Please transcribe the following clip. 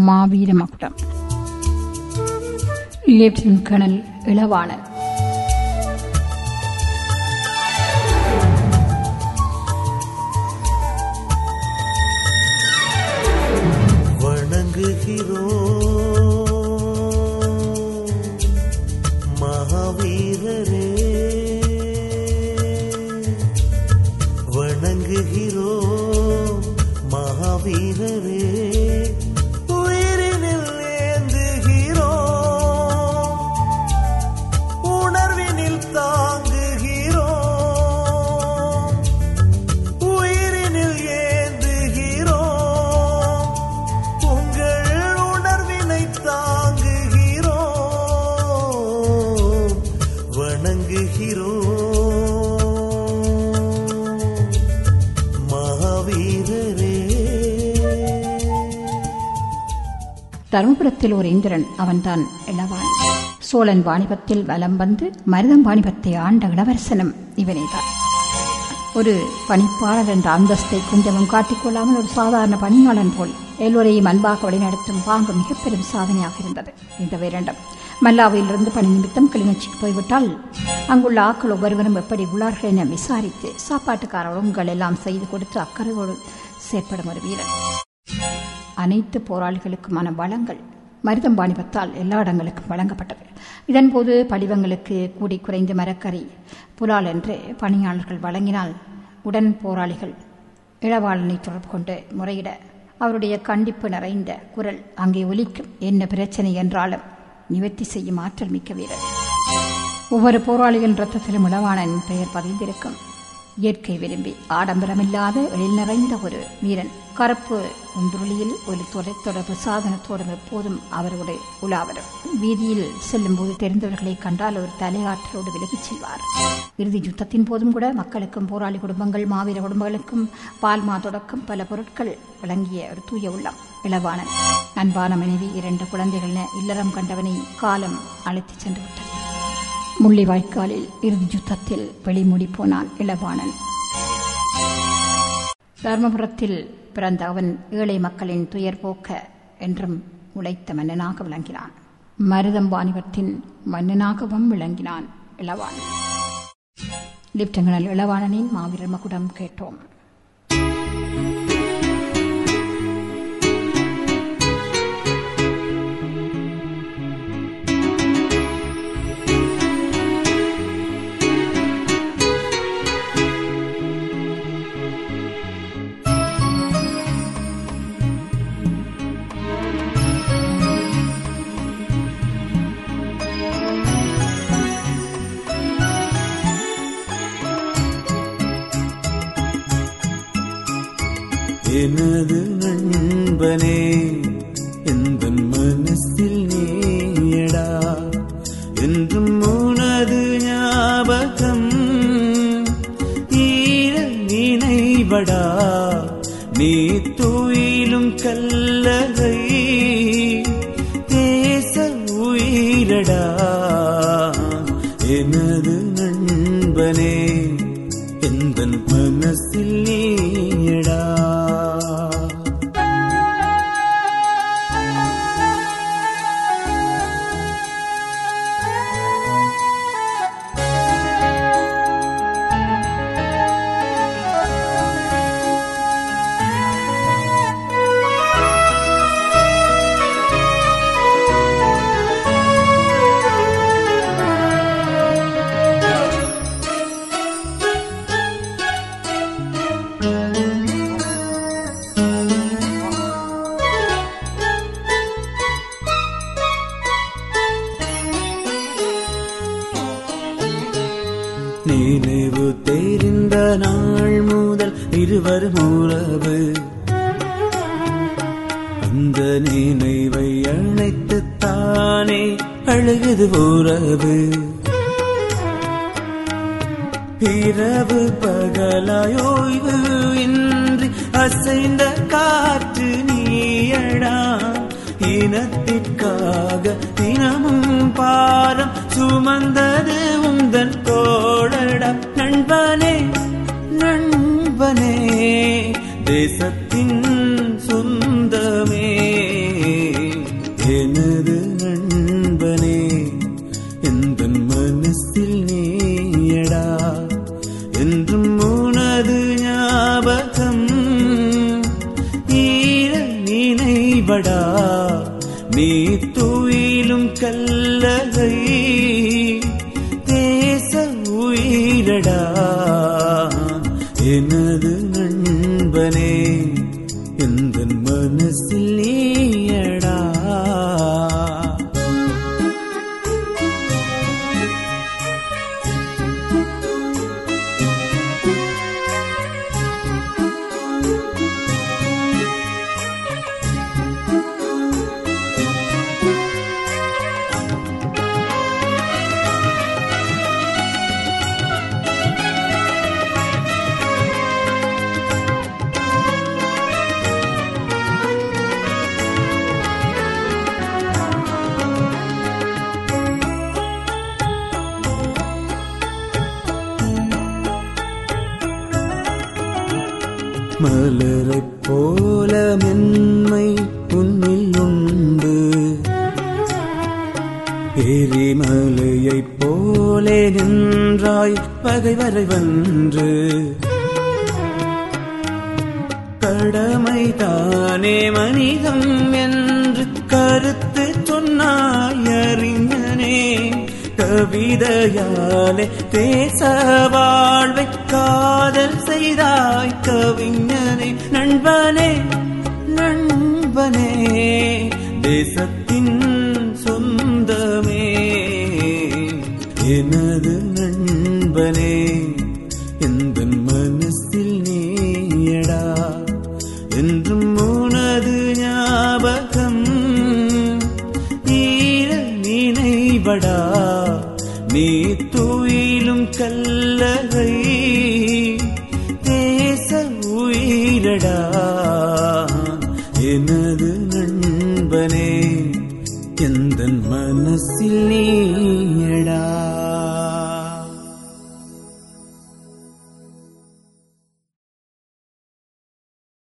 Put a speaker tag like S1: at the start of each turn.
S1: மாவீர மகுடம் lieutenant colonel இளவாணன்
S2: வணங்குகிறோம் மகாவீரரே வணங்குகிறோம் மகாவீரரே உயிரினில் ஏந்துகிறோம் உணர்வினில் தாங்குகிறோம் உயிரினில் ஏந்துகிறோம் உங்கள் உணர்வினை தாங்குகிறோம் வணங்குகிறோம் மகாவீரரே
S1: தருமபுரத்தில் ஒரு இந்திரன் அவன்தான் இளவான் சோழன் வாணிபத்தில் வலம் வந்து மருதம் வாணிபத்தை ஆண்ட இளவரசனும் இவனேதான் ஒரு பணிப்பாளர் என்ற அந்தஸ்தை கொஞ்சமும் காட்டிக்கொள்ளாமல் ஒரு சாதாரண பணியாளன் போல் எல்லோரையும் அன்பாக வழிநடத்தும் பாங்கு மிக பெரும் சாதனையாக இருந்தது இந்த வேரண்டம் மல்லாவையிலிருந்து பணி நிமித்தம் கிளிநொச்சிக்கு போய்விட்டால் அங்குள்ள ஆக்கள் ஒவ்வொருவரும் எப்படி உள்ளார்கள் என விசாரித்து சாப்பாட்டுக்கார ஒழுங்குகள் எல்லாம் செய்து கொடுத்து அக்கறையோடு செயற்படும் ஒரு வீரன் அனைத்து போராளிகளுக்குமான வளங்கள் மருதம்பாணிபத்தால் எல்லா இடங்களுக்கும் வழங்கப்பட்டது இதன்போது படிவங்களுக்கு கூடி குறைந்து மரக்கறி புலால் என்று பணியாளர்கள் வழங்கினால் உடன் போராளிகள் இளவாளனை தொடர்பு கொண்டு முறையிட அவருடைய கண்டிப்பு நிறைந்த குரல் அங்கே ஒலிக்கும் என்ன பிரச்சனை என்றாலும் நிவர்த்தி செய்யும் ஆற்றல் மிக்க வீரர் ஒவ்வொரு போராளியின் ரத்தத்திலும் இளவாணன் பெயர் பதிந்திருக்கும் இயற்கை விரும்பி ஆடம்பரமில்லாத எழில் நிறைந்த ஒரு வீரன் கருப்பு உந்துருளியில் ஒரு தொலைத்தொடர்பு சாதனத்தோடு எப்போதும் அவரோடு உலாவரும் வீதியில் செல்லும் போது தெரிந்தவர்களை கண்டால் ஒரு தலையாற்றலோடு விலகிச் செல்வார் இறுதி யுத்தத்தின் போதும் கூட மக்களுக்கும் போராளி குடும்பங்கள் மாவீர குடும்பங்களுக்கும் பால்மா தொடக்கம் பல பொருட்கள் வழங்கிய ஒரு தூய உள்ளம் இளவாணன் அன்பான மனைவி இரண்டு குழந்தைகள் என இல்லறம் கண்டவனை காலம் அழைத்துச் சென்று விட்டது முள்ளிவாய்க்காலில் இறுதி யுத்தத்தில் வெளிமுடி போனான் இளவாணன் தர்மபுரத்தில் பிறந்த அவன் ஏழை மக்களின் துயர் போக்க என்றும் உழைத்த மன்னனாக விளங்கினான் மருதம் வாணிபத்தின் மன்னனாகவும் விளங்கினான் இளவாணன் லிப்டங்கனல் இளவாணனின் மாவீரர் மகுடம் கேட்டோம்
S2: எனது நண்பனே எந்த மனசில் நீயடா என்றும் உனது ஞாபகம் ஈர நினைவடா நீ துயிலும் கல்லறை தேச உயிரடா எனது நண்பனே எந்த மனசில் நீயடா நினைவு தெரிந்த நாள் முதல் இருவரும் உறவு அந்த நினைவை அழைத்து தானே அழுகுது உறவு இரவு பகலாயோய்வு இன்றி அசைந்த காற்று நீயடா இனத்திற்காக தினமும் பாரம் சுமந்தது உந்தன் தோழடா நண்பனே நண்பனே தேசத்தின் சொந்தமே எந்த மனசில் நீயடா என்றும் உனது ஞாபகம் ஈர நினைவடா நீ துயிலும் கல்லகை தேச உயிரடா எனது நண்பனே எந்த மனசில் நீயடா மலரைப் போல மென்மை உன்னில் உண்டு எரிமலையைப் போலே நின்றாய் பகைவரை வென்று கடமை தானே மனிதம் என்று கருத்து சொன்னாய் அறிஞனே கவிதையாலே தேச வாழ்வை காதல் செய்தாய் கவிஞனே நண்பனே நண்பனே தேசத்தின் சொந்தமே எனது நண்பனே எந்த மனசில் நீயடா என்றும் உனது ஞாபகம் ஈர நினைவடா நீ துயிலும் கல்லகை தேச உயிரடா எனது நண்பனே எந்த மனசில் நீயடா